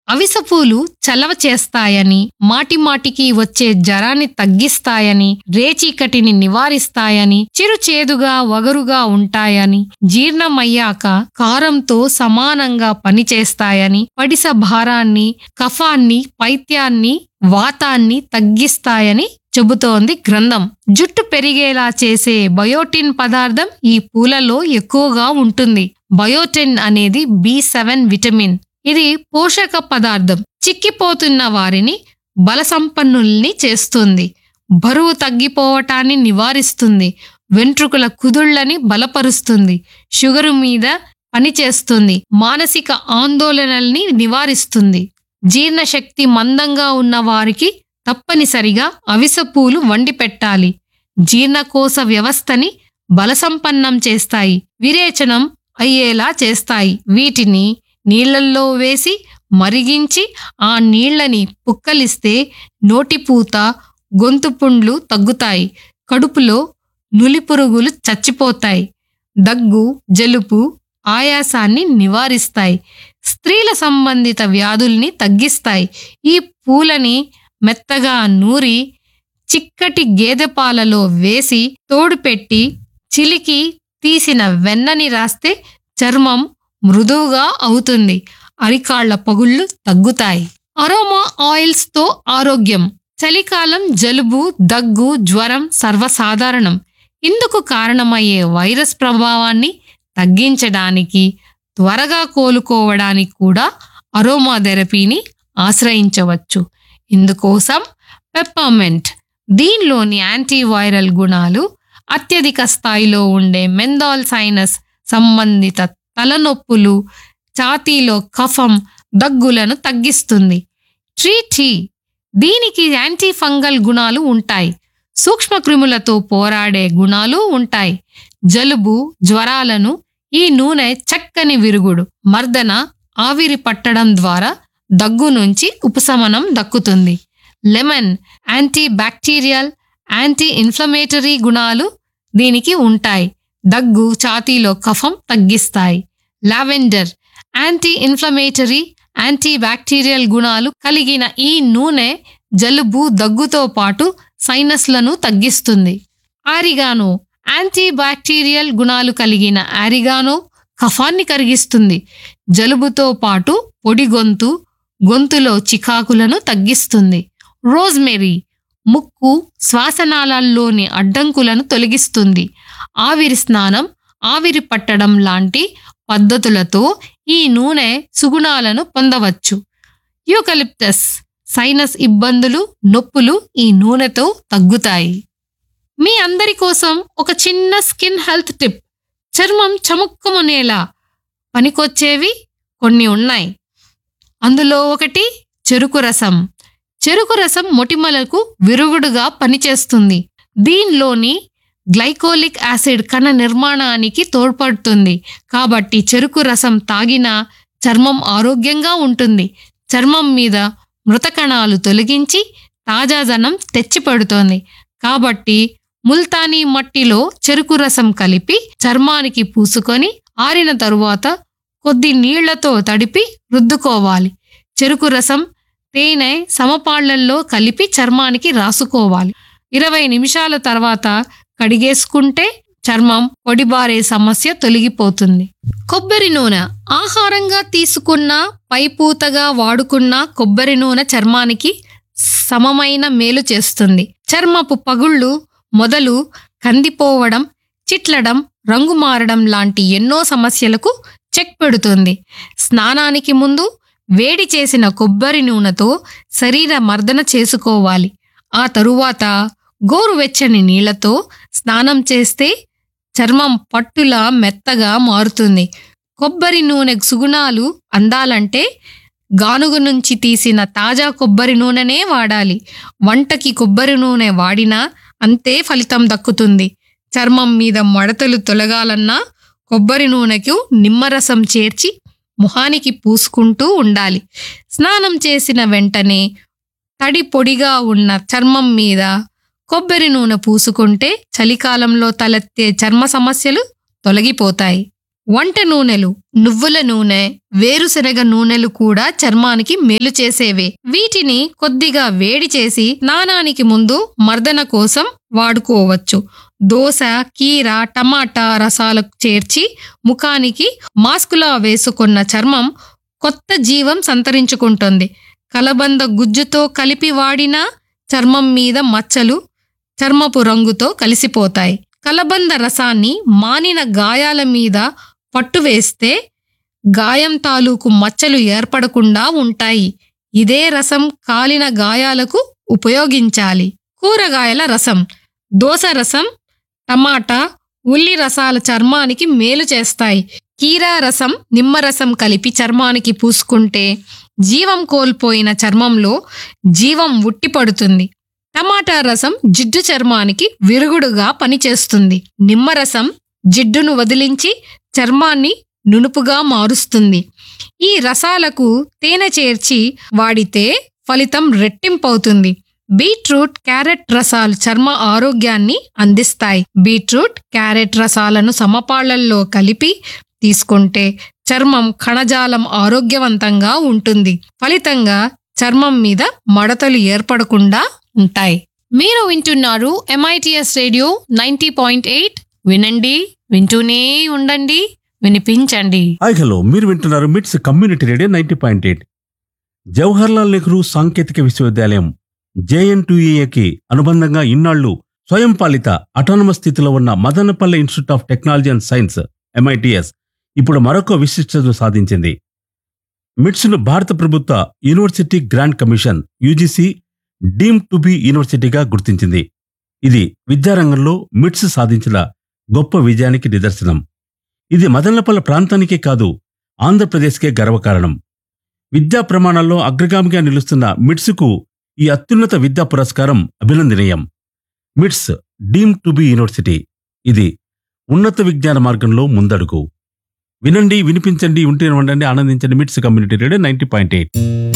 అవిసెపూలు చలవ చేస్తాయని మాటిమాటికి వచ్చే జరాన్ని తగ్గిస్తాయని రేచీకటిని నివారిస్తాయని చిరుచేదుగా వగరుగా ఉంటాయని జీర్ణమయ్యాక కారంతో సమానంగా పనిచేస్తాయని పడిస భారాన్ని కఫాన్ని పైత్యాన్ని వాతాన్ని తగ్గిస్తాయని చెబుతోంది గ్రంథం జుట్టు పెరిగేలా చేసే బయోటిన్ పదార్థం ఈ పూలలో ఎక్కువగా ఉంటుంది బయోటిన్ అనేది బి సెవెన్ విటమిన్ ఇది పోషక పదార్థం చిక్కిపోతున్న వారిని బలసంపన్నుల్ని చేస్తుంది బరువు తగ్గిపోవటాన్ని నివారిస్తుంది వెంట్రుకల కుదుళ్లని బలపరుస్తుంది షుగరు మీద పనిచేస్తుంది మానసిక ఆందోళనల్ని నివారిస్తుంది జీర్ణశక్తి మందంగా ఉన్న వారికి తప్పనిసరిగా అవిసెపూలు వండి పెట్టాలి జీర్ణకోశ వ్యవస్థని బలసంపన్నం చేస్తాయి విరేచనం అయ్యేలా చేస్తాయి వీటిని నీళ్లల్లో వేసి మరిగించి ఆ నీళ్లని పుక్కలిస్తే నోటిపూత గొంతు పుండ్లు తగ్గుతాయి కడుపులో నులిపురుగులు చచ్చిపోతాయి దగ్గు జలుపు ఆయాసాన్ని నివారిస్తాయి స్త్రీల సంబంధిత వ్యాధుల్ని తగ్గిస్తాయి ఈ పూలని మెత్తగా నూరి చిక్కటి గేదె పాలలో వేసి తోడు పెట్టి చిలికి తీసిన వెన్నని రాస్తే చర్మం మృదువుగా అవుతుంది అరికాళ్ల పగుళ్ళు తగ్గుతాయి అరోమా ఆయిల్స్ తో ఆరోగ్యం చలికాలం జలుబు దగ్గు జ్వరం సర్వసాధారణం ఇందుకు కారణమయ్యే వైరస్ ప్రభావాన్ని తగ్గించడానికి త్వరగా కోలుకోవడానికి కూడా అరోమా థెరపీని ఆశ్రయించవచ్చు ఇందుకోసం పెప్పర్మెంట్ దీనిలోని యాంటీవైరల్ గుణాలు అత్యధిక స్థాయిలో ఉండే మెందాల్ సైనస్ సంబంధిత తలనొప్పులు ఛాతీలో కఫం దగ్గులను తగ్గిస్తుంది ట్రీ టీ దీనికి యాంటీ ఫంగల్ గుణాలు ఉంటాయి సూక్ష్మక్రిములతో పోరాడే గుణాలు ఉంటాయి జలుబు జ్వరాలను ఈ నూనె చక్కని విరుగుడు మర్దన ఆవిరి పట్టడం ద్వారా దగ్గు నుంచి ఉపశమనం దక్కుతుంది lemon anti bacterial anti inflammatory గుణాలు దీనికి ఉంటాయి దగ్గు ఛాతీలో కఫం తగ్గిస్తాయి lavender anti inflammatory anti bacterial గుణాలు కలిగిన ఈ నూనె జలుబు దగ్గుతో పాటు సైనస్లను తగ్గిస్తుంది ఆరిగానో యాంటీ బ్యాక్టీరియల్ గుణాలు కలిగిన ఆరిగానో కఫాన్ని కరిగిస్తుంది జలుబుతో పాటు పొడి గొంతు గొంతులో చికాకులను తగ్గిస్తుంది రోజ్మెరీ ముక్కు శ్వాసనాళాల్లోని అడ్డంకులను తొలగిస్తుంది ఆవిరి స్నానం ఆవిరి పట్టడం లాంటి పద్ధతులతో ఈ నూనె సుగుణాలను పొందవచ్చు యూకలిప్టస్ సైనస్ ఇబ్బందులు నొప్పులు ఈ నూనెతో తగ్గుతాయి మీ అందరి కోసం ఒక చిన్న స్కిన్ హెల్త్ టిప్ చర్మం చముక్కుమనేలా పనికొచ్చేవి కొన్ని ఉన్నాయి అందులో ఒకటి చెరుకు రసం చెరుకు రసం మొటిమలకు విరుగుడుగా పనిచేస్తుంది దీనిలోని గ్లైకోలిక్ యాసిడ్ కణ నిర్మాణానికి తోడ్పడుతుంది కాబట్టి చెరుకు రసం తాగినా చర్మం ఆరోగ్యంగా ఉంటుంది చర్మం మీద మృత కణాలు తొలగించి తాజాదనం తెచ్చిపెడుతోంది కాబట్టి ముల్తానీ మట్టిలో చెరుకు రసం కలిపి చర్మానికి పూసుకొని ఆరిన తరువాత కొద్ది నీళ్లతో తడిపి రుద్దుకోవాలి చెరుకు రసం తేనె సమపాళ్లల్లో కలిపి చర్మానికి రాసుకోవాలి ఇరవై నిమిషాల తర్వాత కడిగేసుకుంటే చర్మం పొడిబారే సమస్య తొలగిపోతుంది కొబ్బరి నూనె ఆహారంగా తీసుకున్న పైపూతగా వాడుకున్న కొబ్బరి నూనె చర్మానికి సమమైన మేలు చేస్తుంది చర్మపు పగుళ్ళు మొదలు కందిపోవడం చిట్లడం రంగు మారడం లాంటి ఎన్నో సమస్యలకు చెక్ పెడుతుంది స్నానానికి ముందు వేడి చేసిన కొబ్బరి నూనెతో శరీర మర్దన చేసుకోవాలి ఆ తరువాత గోరువెచ్చని నీళ్లతో స్నానం చేస్తే చర్మం పట్టులా మెత్తగా మారుతుంది కొబ్బరి నూనె సుగుణాలు అందాలంటే గానుగ నుంచి తీసిన తాజా కొబ్బరి నూనెనే వాడాలి వంటకి కొబ్బరి నూనె వాడినా అంతే ఫలితం దక్కుతుంది చర్మం మీద మడతలు తొలగాలన్నా కొబ్బరి నూనెకు నిమ్మరసం చేర్చి ముఖానికి పూసుకుంటూ ఉండాలి స్నానం చేసిన వెంటనే తడి పొడిగా ఉన్న చర్మం మీద కొబ్బరి నూనె పూసుకుంటే చలికాలంలో తలెత్తే చర్మ సమస్యలు తొలగిపోతాయి వంట నూనెలు నువ్వుల నూనె వేరుశనగ నూనెలు కూడా చర్మానికి మేలు చేసేవే వీటిని కొద్దిగా వేడి చేసి స్నానానికి ముందు మర్దన కోసం వాడుకోవచ్చు దోస కీర టమాటా రసాలకు చేర్చి ముఖానికి మాస్కులా వేసుకున్న చర్మం కొత్త జీవం సంతరించుకుంటుంది కలబంద గుజ్జుతో కలిపి వాడిన చర్మం మీద మచ్చలు చర్మపు రంగుతో కలిసిపోతాయి కలబంద రసాన్ని మానిన గాయాల మీద పట్టు వేస్తే గాయం తాలూకు మచ్చలు ఏర్పడకుండా ఉంటాయి ఇదే రసం కాలిన గాయాలకు ఉపయోగించాలి కూరగాయల రసం దోస రసం టమాటా ఉల్లి రసాల చర్మానికి మేలు చేస్తాయి కీరా రసం నిమ్మరసం కలిపి చర్మానికి పూసుకుంటే జీవం కోల్పోయిన చర్మంలో జీవం ఉట్టిపడుతుంది టమాటా రసం జిడ్డు చర్మానికి విరుగుడుగా పనిచేస్తుంది నిమ్మరసం జిడ్డును వదిలించి చర్మాన్ని నునుపుగా మారుస్తుంది ఈ రసాలకు తేనె చేర్చి వాడితే ఫలితం రెట్టింపవుతుంది బీట్రూట్ క్యారెట్ రసాలు చర్మ ఆరోగ్యాన్ని అందిస్తాయి బీట్రూట్ క్యారెట్ రసాలను సమపాళ్లల్లో కలిపి తీసుకుంటే చర్మం కణజాలం ఆరోగ్యవంతంగా ఉంటుంది ఫలితంగా చర్మం మీద మడతలు ఏర్పడకుండా ఉంటాయి మీరు వింటున్నారు M I T S radio ninety point eight వినండి వింటూనే ఉండండి వినిపించండి హాయ్ హలో మీరు వింటున్నారు MITS community radio ninety point eight Jawaharlal Nehru సాంకేతిక విశ్వవిద్యాలయం జేఎన్టీఏకి అనుబంధంగా ఇన్నాళ్లు స్వయం పాలిత అటానమస్ స్థితిలో ఉన్న Madanapalle institute of technology and science M I T S ఇప్పుడు మరొక విశిష్టతను సాధించింది మిట్స్ను భారత ప్రభుత్వ university grant commission UGC deem to be యూనివర్సిటీగా గుర్తించింది ఇది విద్యారంగంలో మిట్స్ సాధించిన గొప్ప విజయానికి నిదర్శనం ఇది మదనపల్లె ప్రాంతానికే కాదు ఆంధ్రప్రదేశ్కే గర్వకారణం విద్యా ప్రమాణాల్లో అగ్రగామిగా నిలుస్తున్న మిట్స్కు ఈ అత్యున్నత విద్యా పురస్కారం అభినందనీయం మిట్స్ డీమ్ టు బి యూనివర్సిటీ ఇది ఉన్నత విజ్ఞాన మార్గంలో ముందడుగు వినండి వినిపించండి ఉంటే ఉండండి ఆనందించండి MITS community radio ninety point eight